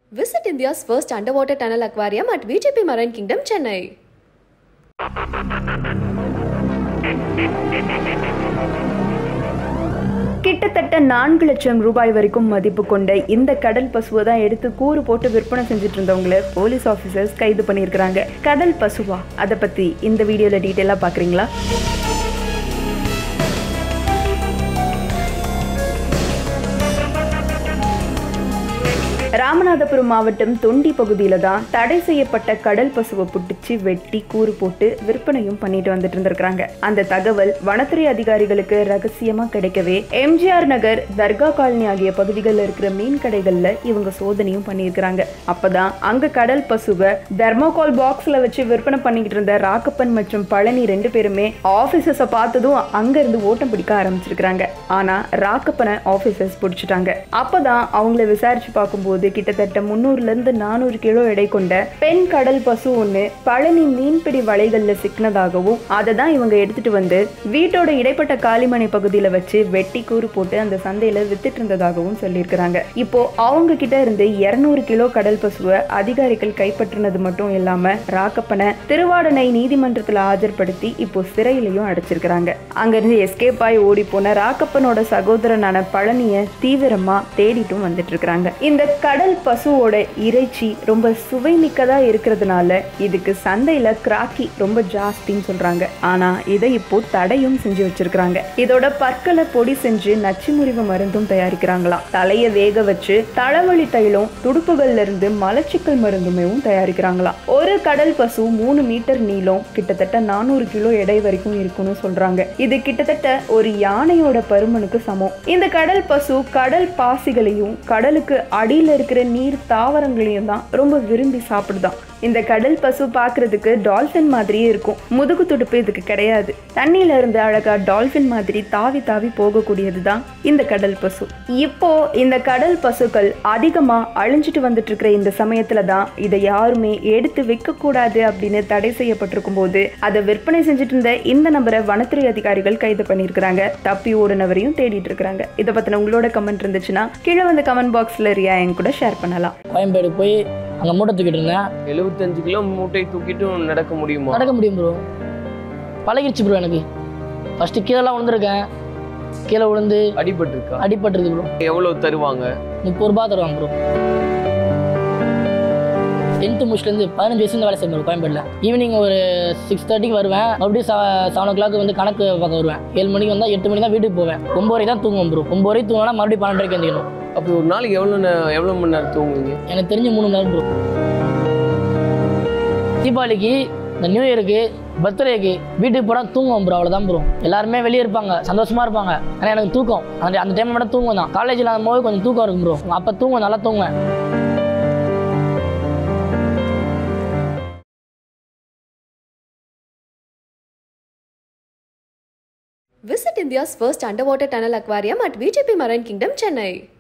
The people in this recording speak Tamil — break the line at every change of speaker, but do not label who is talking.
Visit India's first underwater tunnel aquarium at VGP Marine Kingdom, Chennai.
கிட்டத்தட்ட நான்கு லட்சம் ரூபாய் வரைக்கும் மதிப்பு கொண்ட இந்த கடல் பசுவை தான் எடுத்து கூறு போட்டு விற்பனை செஞ்சுட்டு இருந்தவங்களை போலீஸ் ஆஃபீஸர்ஸ் கைது பண்ணியிருக்கிறாங்க கடல் பசுவா அதை பற்றி இந்த வீடியோவில் டீட்டெயிலாக பார்க்குறீங்களா ராமநாதபுரம் மாவட்டம் தொண்டி பகுதியில தான் தடை செய்யப்பட்ட கடல் பசுவை புட்டிச்சு வெட்டி கூறு போட்டு விற்பனையும் பண்ணிட்டு வந்துட்டு இருந்திருக்காங்க அந்த தகவல் வனத்துறை அதிகாரிகளுக்கு ரகசியமா கிடைக்கவே எம்ஜிஆர் நகர் தர்கா காலனி ஆகிய பகுதிகளில் இருக்கிற மீன் கடைகள்ல இவங்க சோதனையும் பண்ணியிருக்கிறாங்க அப்பதான் அங்க கடல் பசுவை தெர்மோகால் பாக்ஸ்ல வச்சு விற்பனை பண்ணிக்கிட்டு இருந்த ராக்கப்பன் மற்றும் பழனி ரெண்டு பேருமே ஆபீசர்ஸை பார்த்ததும் அங்க இருந்து ஓட்டம் பிடிக்க ஆரம்பிச்சிருக்காங்க ஆனா ராக்கப்பனை ஆபீசர்ஸ் பிடிச்சிட்டாங்க அப்பதான் அவங்கள விசாரிச்சு பார்க்கும்போது கிட்டத்தட்ட முந்நூறுல இருந்து நானூறு கிலோ எடை கொண்ட பெண் கடல் பசு ஒண்ணு பழனி மீன்பிடி வலைகள்ல சிக்கினதாகவும் அதை தான் இவங்க எடுத்துட்டு வந்து வீட்டோட இடைப்பட்ட காலிமனை பகுதியில வச்சு வெட்டி கூறு போட்டு அந்த சந்தையில வித்துட்டு இருந்ததாகவும் சொல்லியிருக்கிறாங்க இப்போ அவங்க கிட்ட இருந்து இருநூறு கிலோ கடல் பசுவை அதிகாரிகள் கைப்பற்றினது மட்டும் இல்லாம ராக்கப்பனை திருவாடனை நீதிமன்றத்துல ஆஜர்படுத்தி இப்போ சிறையிலையும் அடைச்சிருக்கிறாங்க அங்கிருந்து எஸ்கேப் ஆகி ஓடி போன ராக்கப்பனோட சகோதரனான பழனிய தீவிரமா தேடிட்டும் வந்துட்டு இருக்காங்க இந்த கடல் பசுவோட இறைச்சி ரொம்ப சுவைமிக்கதா இருக்கிறதுனால இதுக்கு சந்தையில கிராக்கி ரொம்ப ஜாஸ்தின்னு சொல்றாங்க ஆனா இதை இப்போ தடையும் செஞ்சு வச்சிருக்காங்க இதோட பற்களை பொடி செஞ்சு நச்சு முறிவு மருந்தும் தயாரிக்கிறாங்களாம் தலையை வேக வச்சு தலைவலி தைலம் துடுப்புகள்ல இருந்து மலச்சிக்கல் மருந்துமே தயாரிக்கிறாங்களாம் ஒரு கடல் பசு மூணு மீட்டர் நீளம் கிட்டத்தட்ட நானூறு கிலோ எடை வரைக்கும் இருக்குன்னு சொல்றாங்க இது கிட்டத்தட்ட ஒரு யானையோட பருமனுக்கு சமம் இந்த கடல் பசு கடல் பாசிகளையும் கடலுக்கு அடியில இருக்கிற நீர் தாவரங்களையும் தான் ரொம்ப விரும்பி சாப்பிடுதான் இந்த கடல் பசு பார்க்கிறதுக்கு டால்ஃபின் மாதிரியே இருக்கும் முதுகு துடுப்பு இதுக்கு கிடையாது தண்ணியில இருந்து அழகா டால்ஃபின் மாதிரி தாவி தாவி போகக்கூடியது தான் இந்த கடல் பசு இப்போ இந்த கடல் பசுக்கள் அதிகமா அழிஞ்சிட்டு வந்துட்டு இருக்கிற இந்த சமயத்துல தான் இதை யாருமே எடுத்து வைக்க கூடாது அப்படின்னு தடை செய்யப்பட்டிருக்கும் போது அதை விற்பனை செஞ்சுட்டு இருந்த இந்த நபரை வனத்துறை அதிகாரிகள் கைது பண்ணியிருக்கிறாங்க தப்பி ஓடுனவரையும் தேடிட்டு இருக்கிறாங்க இதை பத்தின உங்களோட கமெண்ட் இருந்துச்சுன்னா கீழே வந்து கமெண்ட் பாக்ஸ்ல ரியா என் கூட ஷேர் பண்ணலாம்
கோயம்பேடு போய் அங்கே மூட்டை தூக்கிட்டு இருந்தேன்
எழுபத்தஞ்சு கிலோ மூட்டை தூக்கிட்டும் நடக்க முடியுமா
நடக்க முடியும் ப்ரோ பழகிடுச்சு ப்ரோ எனக்கு ஃபஸ்ட்டு கீழெல்லாம் விழுந்திருக்கேன் கீழே விழுந்து
அடிபட்டிருக்கா
அடிபட்டுருக்கு ப்ரோ
எவ்வளவு தருவாங்க
முப்பது ரூபா தருவாங்க ப்ரோ டென்த்து முடிச்சுலேருந்து பதினஞ்சு வயசுலேருந்து வேலை செய்யணும் கோயம்பேட்டில் ஈவினிங் ஒரு சிக்ஸ் தேர்ட்டிக்கு வருவேன் மறுபடியும் செவன் ஓ கிளாக் வந்து கணக்கு பார்க்க வருவேன் ஏழு மணிக்கு வந்தால் எட்டு மணி தான் வீட்டுக்கு போவேன் ஒம்பது வரைக்கும் தான் தூங்குவேன் ப்ரோ ஒம்பது வரைக்கும் தூங்கினா மறுபடியும் பன்னெண்டரைக்கு எழுந்திக்கணும்
அப்படி ஒரு நாளைக்கு எவ்வளவு நே- எவ்வளவு மணி நேரம் தூங்குவீங்க
எனக்கு தெரிஞ்ச மூணு மணி நேரம் ப்ரோ தீபாவளிக்கு இந்த நியூ இயருக்கு பர்த்டேக்கு வீட்டுக்கு போனால் தூங்குவோம் ப்ரோ அவ்வளோதான் ப்ரோ எல்லாருமே வெளியே இருப்பாங்க சந்தோஷமா இருப்பாங்க ஆனால் எனக்கு தூக்கம் அந்த அந்த டைம் மட்டும் தூங்குவேன் தான் காலேஜில் போது கொஞ்சம் தூக்கம் இருக்கும் ப்ரோ அப்போ தூங்குவேன் நல்லா தூங்குவேன்
Visit India's first underwater tunnel aquarium at VGP Marine Kingdom, Chennai.